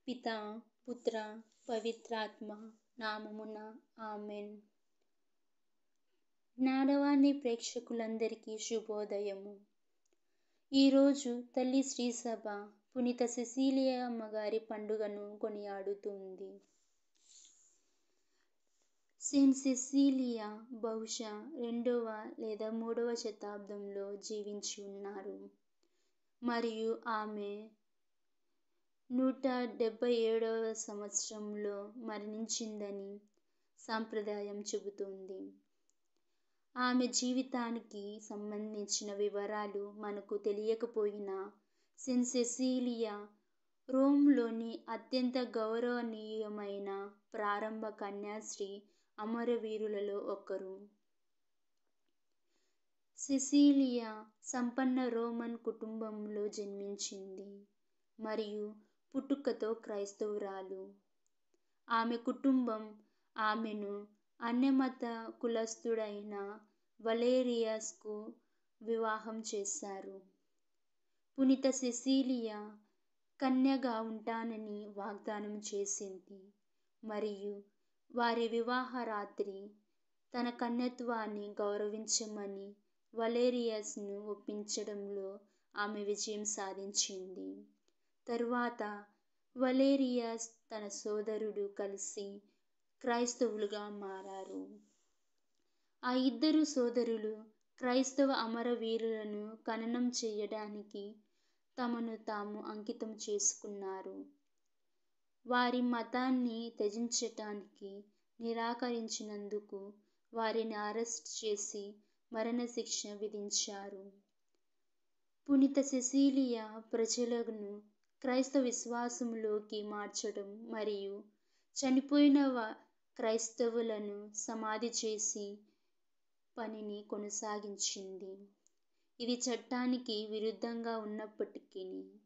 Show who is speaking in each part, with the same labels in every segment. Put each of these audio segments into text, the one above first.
Speaker 1: పితా పుత్ర పవిత్రాత్మ నామమున ఆమెన్ జ్ఞానవాణి ప్రేక్షకులందరికీ శుభోదయము ఈరోజు తల్లి శ్రీసభ పునీత సెసీలియా అమ్మగారి పండుగను కొనియాడుతుంది సెయింట్ సెసీలియా బహుశా రెండవ లేదా మూడవ శతాబ్దంలో జీవించి ఉన్నారు మరియు ఆమె నూట డెబ్బై ఏడవ సంవత్సరంలో మరణించిందని సాంప్రదాయం చెబుతోంది ఆమె జీవితానికి సంబంధించిన వివరాలు మనకు తెలియకపోయినా సెయింట్ సెసీలియా రోమ్లోని అత్యంత గౌరవనీయమైన ప్రారంభ కన్యాశ్రీ అమరవీరులలో ఒకరు సెసీలియా సంపన్న రోమన్ కుటుంబంలో జన్మించింది మరియు పుట్టుకతో క్రైస్తవురాలు ఆమె కుటుంబం ఆమెను అన్యమత కులస్థుడైన వలేరియస్కు వివాహం చేశారు పునీత సెసీలియా కన్యగా ఉంటానని వాగ్దానం చేసింది మరియు వారి వివాహ రాత్రి తన కన్యత్వాన్ని గౌరవించమని వలేరియస్ను ఒప్పించడంలో ఆమె విజయం సాధించింది తరువాత వలేరియస్ తన సోదరుడు కలిసి క్రైస్తవులుగా మారారు ఆ ఇద్దరు సోదరులు క్రైస్తవ అమరవీరులను ఖననం చేయడానికి తమను తాము అంకితం చేసుకున్నారు వారి మతాన్ని త్యజించటానికి నిరాకరించినందుకు వారిని అరెస్ట్ చేసి మరణశిక్ష విధించారు పునీత సెసీలియా ప్రజలను క్రైస్తవ విశ్వాసంలోకి మార్చడం మరియు చనిపోయిన క్రైస్తవులను సమాధి చేసి పనిని కొనసాగించింది ఇది చట్టానికి విరుద్ధంగా ఉన్నప్పటికీ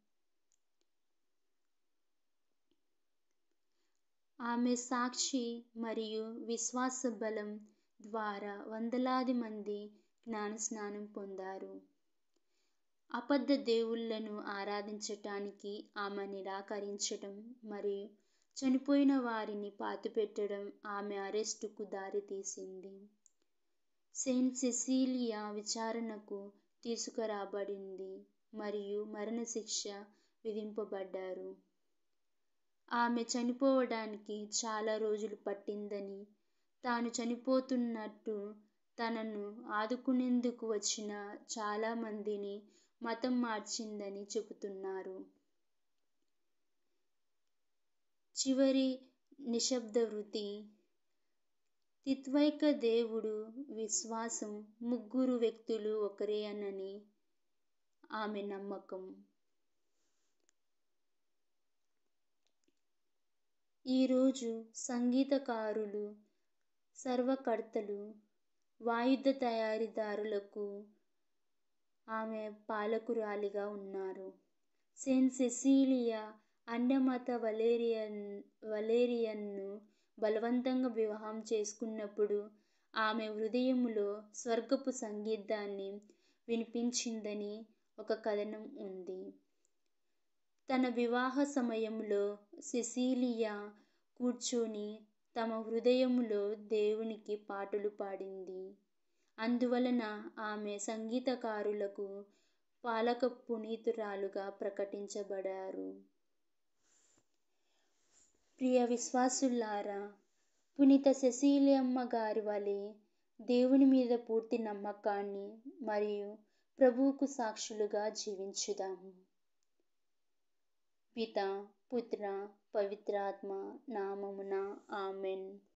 Speaker 1: ఆమె సాక్షి మరియు విశ్వాస బలం ద్వారా వందలాది మంది జ్ఞానస్నానం పొందారు అబద్ధ దేవుళ్లను ఆరాధించటానికి ఆమె నిరాకరించడం మరియు చనిపోయిన వారిని పాతిపెట్టడం ఆమె అరెస్టుకు దారితీసింది సెయింట్ సెసీలియా విచారణకు తీసుకురాబడింది మరియు మరణశిక్ష విధింపబడ్డారు ఆమె చనిపోవడానికి చాలా రోజులు పట్టిందని తాను చనిపోతున్నట్టు తనను ఆదుకునేందుకు వచ్చిన చాలా మందిని మతం మార్చిందని చెబుతున్నారు చివరి నిశ్శబ్ద వృత్తి త్రిత్వైక దేవుడు విశ్వాసం ముగ్గురు వ్యక్తులు ఒకరేనని ఆమె నమ్మకం ఈరోజు సంగీతకారులు సర్వకర్తలు వాయుధ తయారీదారులకు ఆమె పాలకురాలిగా ఉన్నారు సెయింట్ సెసీలియా అన్యమత వలేరియన్ వలేరియన్ను బలవంతంగా వివాహం చేసుకున్నప్పుడు ఆమె హృదయంలో స్వర్గపు సంగీతాన్ని వినిపించిందని ఒక కథనం ఉంది తన వివాహ సమయంలో సెసీలియా కూర్చొని తమ హృదయంలో దేవునికి పాటలు పాడింది అందువలన ఆమె సంగీతకారులకు పాలక పునీతురాలుగా ప్రకటించబడారు ప్రియ విశ్వాసులారా పునీత సెసీలియమ్మ గారి వలె దేవుని మీద పూర్తి నమ్మకాన్ని మరియు ప్రభువుకు సాక్షులుగా జీవించుదాము పితా పుత్ర పవిత్రాత్మ నామమున ఆమెన్